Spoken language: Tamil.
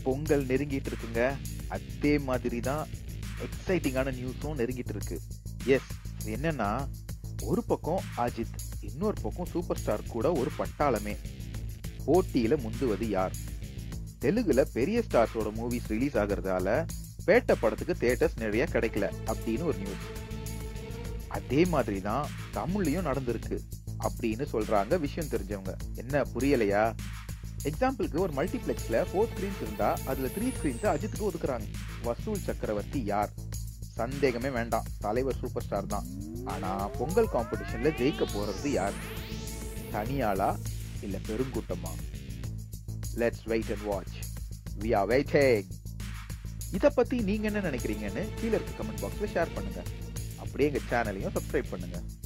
பொங்கல் நெருங்கிட்டு இருக்குங்க அதே மாதிரி தான் எக்ஸைட்டிங்கான நியூஸும் நெருங்கிட்டு இருக்கு எஸ் என்னன்னா ஒரு பக்கம் அஜித் இன்னொரு பக்கம் சூப்பர் ஸ்டார் கூட ஒரு பட்டாளமே போட்டியில முந்துவது யார் தெலுங்குல பெரிய ஸ்டார்ஸோட மூவிஸ் ரிலீஸ் ஆகுறதால பேட்ட படத்துக்கு தியேட்டர்ஸ் நிறைய கிடைக்கல அப்படின்னு ஒரு நியூஸ் அதே மாதிரி தான் தமிழ்லயும் நடந்திருக்கு அப்படின்னு சொல்றாங்க விஷயம் தெரிஞ்சவங்க என்ன புரியலையா எக்ஸாம்பிளுக்கு ஒரு மல்டிப்ளெக்ஸ்ல ஃபோர் ஸ்கிரீன்ஸ் இருந்தா அதுல த்ரீ ஸ்கிரீன்ஸ் அஜித்துக்கு ஒதுக்குறாங்க வசூல் சக்கரவர்த்தி யார் சந்தேகமே வேண்டாம் தலைவர் சூப்பர் ஸ்டார் தான் ஆனா பொங்கல் காம்படிஷன்ல ஜெயிக்க போறது யார் தனியாளா இல்ல பெருங்கூட்டமா let's wait and watch we are waiting இத பத்தி நீங்க என்ன நினைக்கிறீங்கன்னு கீழே இருக்க கமெண்ட் பாக்ஸ்ல ஷேர் பண்ணுங்க அப்படியே எங்க சேனலையும் சப்ஸ்கிரைப் பண்ணுங்க